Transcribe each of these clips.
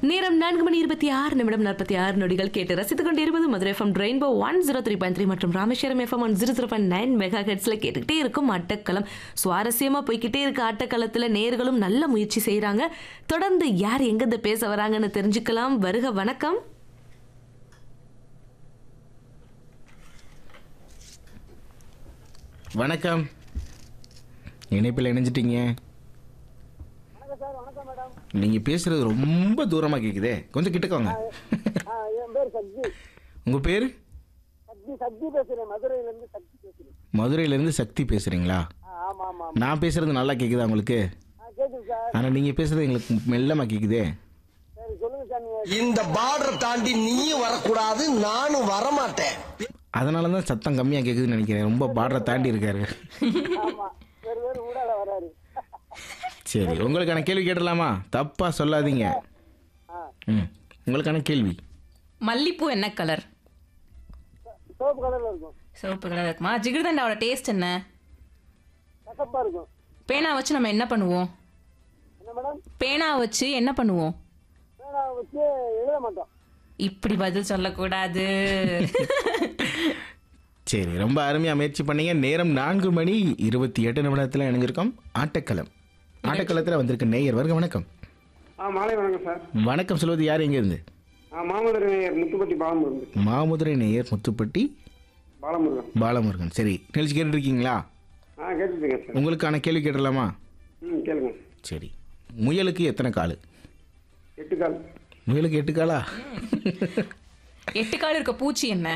நேரம் நான்கு மணி இருபத்தி ஆறு நிமிடம் நாற்பத்தி ஆறு நொடிகள் கேட்டு ரசித்துக் கொண்டிருப்பது Madurai FM rainbow one zero three point three மற்றும் Rameswaram FM one zero zero point nine mega ஹெட்ஸ்ல கேட்டுக்கிட்டே இருக்கும் ஆட்டக்களம் சுவாரஸ்யமா போய்கிட்டே இருக்க ஆட்டக்களத்துல நேர்களும் நல்ல முயற்சி செய்றாங்க தொடர்ந்து யார் எங்கிருந்து பேச வராங்கன்னு தெரிஞ்சுக்கலாம் வருக வணக்கம் வணக்கம் இணைப்பில் இணைஞ்சிட்டீங்க நீங்க பேசுறது ரொம்ப தூரமா கேக்குதே கொஞ்சம் கிட்டக்கோங்க ஆ, என் பேர் சக்தி உங்க பேர் சக்தி சக்தி பேசுறேன் மதுரையில இருந்து சக்தி பேசுறேன் மதுரையில இருந்து சக்தி பேசுறீங்களா ஆ, ஆமா ஆமா நான் பேசுறது நல்லா கேக்குதா உங்களுக்கு ஆ, கேக்குது சார் ஆனா நீங்க பேசுறது எங்களுக்கு மெல்லமா கேக்குதே சரி சொல்லுங்க சார் நீங்க இந்த பார்டர் தாண்டி நீயும் வரக்கூடாது நானும் வரமாட்டேன் அதனால தான் சத்தம் கம்மியா கேக்குதுன்னு நினைக்கிறேன் ரொம்ப பார்டரை தாண்டி இருக்காரு ஆமா வேறு வேறு ஊடால வராரு சரி உங்களுக்கான கேள்வி கேட்டலாமா தப்பா சொல்லாதீங்க ஆ ம் உங்களுக்கான கேள்வி மல்லிப்பூ என்ன கலர் சோப்பு கலர்ல இருக்கும் சிவப்பு கலர் இருக்குமா ஜிகிர்தண்டாவோட டேஸ்ட் என்ன கசப்பா இருக்கும் பேனா வச்சு நம்ம என்ன பண்ணுவோம் என்ன மேடம் பேனா வச்சு என்ன பண்ணுவோம் பேனா வச்சு எழுத மாட்டோம் இப்படி பதில் சொல்லக்கூடாது சரி ரொம்ப அருமையாக முயற்சி பண்ணீங்க நேரம் நான்கு மணி இருபத்தி எட்டு நிமிடத்தில் இணைஞ்சிருக்கோம் ஆட்டக்களம் ஆட்டக்களத்தில் வந்திருக்க நேயர் வருக வணக்கம் ஆ மாலை வணக்கம் சார் வணக்கம் சொல்வது யார் எங்கேருந்து ஆ மாமதுரை நேயர் முத்துப்பட்டி பாலமுருகன் மாமுதுரை நேயர் முத்துப்பட்டி பாலமுருகன் பாலமுருகன் சரி நிகழ்ச்சி கேட்டுட்டு இருக்கீங்களா ஆ கேட்டுருக்கேன் சார் உங்களுக்கான கேள்வி கேட்டலாமா ம் கேளுங்க சரி முயலுக்கு எத்தனை கால் எட்டு கால் முயலுக்கு எட்டு காலா எட்டு கால் இருக்க பூச்சி என்ன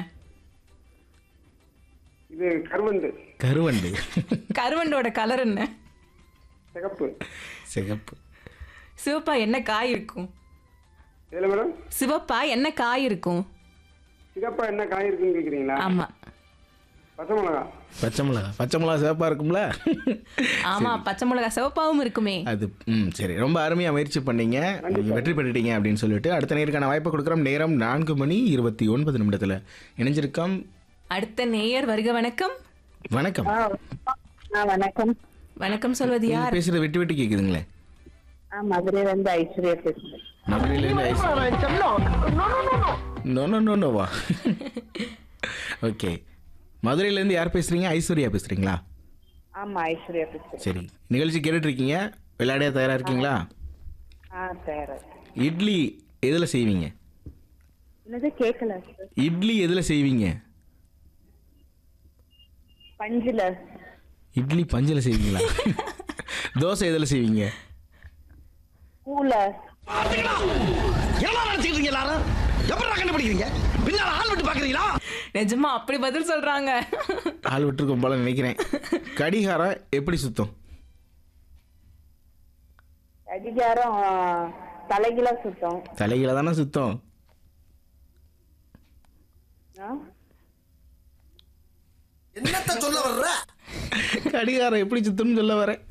இது கருவண்டு கருவண்டு கருவண்டோட கலர் என்ன சிகப்பு சிகப்பு சிவப்பா என்ன காய் இருக்கும் இதுல மேடம் சிவப்பா என்ன காய் இருக்கும் சிகப்பா என்ன காய் இருக்குன்னு கேக்குறீங்களா ஆமா பச்சை மிளகா பச்சை மிளகா பச்சை மிளகா சிவப்பாக இருக்கும்ல ஆமா பச்சை மிளகா சிவப்பாவும் இருக்குமே அது ம் சரி ரொம்ப அருமையாக முயற்சி பண்ணீங்க நீங்கள் வெற்றி பெற்றுட்டீங்க அப்படின்னு சொல்லிட்டு அடுத்த நேருக்கான வாய்ப்பை கொடுக்குறோம் நேரம் நான்கு மணி இருபத்தி ஒன்பது நிமிடத்தில் இணைஞ்சிருக்கோம் அடுத்த நேயர் வருக வணக்கம் வணக்கம் ஆ வணக்கம் வணக்கம் சொல்வது நீங்க யார் பேசுறது விட்டு விட்டு கேக்குதுங்களே ஆ மதுரையில இருந்து ஐஸ்வர்யா பேசுறேன் மதுரையிலேருந்து ஐஸ் நோ நோ நோ நோவா ஓகே மதுரையிலேருந்து யார் பேசுறீங்க ஐஸ்வர்யா பேசுறீங்களா ஆமா ஐஸ்வர்யா பேசுறேன் சரி நிகழ்ச்சி கேட்டுட்டு இருக்கீங்க விளையாடியா தயாரா இருக்கீங்களா ஆ சரி இட்லி எதில் செய்வீங்க என்னது கேட்கல சார் இட்லி எதில் செய்வீங்க பஞ்சுல இட்லி பஞ்சில் செய்வீங்களா தோசை எதில் செய்வீங்க பூல என்ன நினைச்சிட்டு இருக்கீங்க எல்லாரும் எப்படி கண்டுபிடிக்கிறீங்க பின்னால ஆள் விட்டு பாக்குறீங்களா நிஜமா அப்படி பதில் சொல்றாங்க ஆள் விட்டுருக்கோம் போல நினைக்கிறேன் கடிகாரம் எப்படி சுத்தம் அதிகாரம் தலைகில சுத்தம் தலைகீழ தானே சுத்தம் ஆ? என்னத்த சொல்ல வர்ற கடிகாரம் எப்படி சுத்தம்னு சொல்ல வரேன்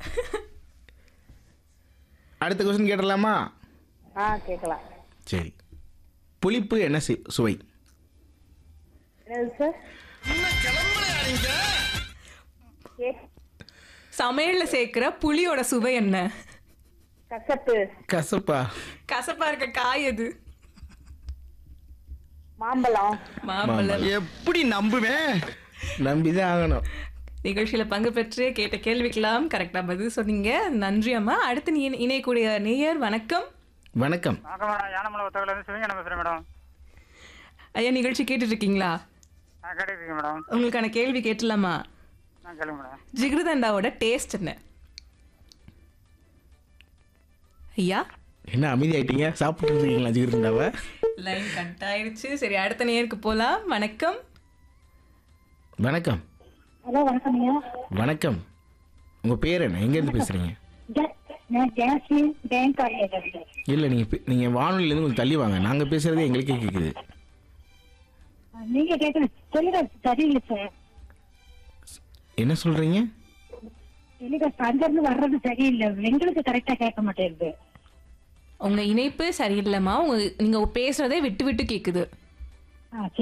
அடுத்த கொஸ்டின் கேட்டலாமா ஆ கேட்கலாம் சரி புளிப்பு என்ன செய்- சுவை என்னது சார் கேக் சமையல்ல சேர்க்கிற புளியோட சுவை என்ன கசப்பு கசப்பா கசப்பா இருக்க காய் எது மாம்பழம் மாம்பழம் எப்படி நம்புவேன் நம்பிதான் ஆகணும் நிகழ்ச்சியில பங்கு பெற்று கேட்ட கேள்விக்கெல்லாம் கரெக்டா பதில் சொன்னீங்க நன்றி அம்மா அடுத்து நீ இணையக்கூடிய நேயர் வணக்கம் வணக்கம் வணக்கம் மேடம் யானமலை ஒத்தவில இருந்து சிவஞானம் பேசுகிறேன் மேடம் ஐயா நிகழ்ச்சி கேட்டுட்டு இருக்கீங்களா நான் கேட்டுருக்கேன் மேடம் உங்களுக்கான கேள்வி கேட்டலாமா நான் கேளுங்க மேடம் ஜிகிருதண்டாவோட டேஸ்ட் என்ன ஐயா என்ன அமைதி ஆயிட்டீங்க சாப்பிட்டு இருக்கீங்களா ஜிகிருந்தாவ லைன் கட் ஆயிடுச்சு சரி அடுத்த நேருக்கு போலாம் வணக்கம் வணக்கம் ஹலோ வணக்கம் ஐயா வணக்கம் உங்க பேர் என்ன எங்க இருந்து பேசுறீங்க நான் ஜாஸ்தி பேங்க் இல்ல நீங்க பே- நீங்க வானொலியில இருந்து கொஞ்சம் தள்ளி வாங்க நாங்க பேசுறதே எங்களுக்கே கேக்குது நீங்க கேட்கல சொல்லுங்க சரியில்லை சார் என்ன சொல்றீங்க எனக்கு அங்கிருந்து வர்றது சரியில்லை எங்களுக்கு கரெக்டா கேட்க மாட்டேங்குது உங்க இணைப்பு சரியில்லைம்மா உங்க நீங்க பேசுறதே விட்டு விட்டு கேக்குது ஆ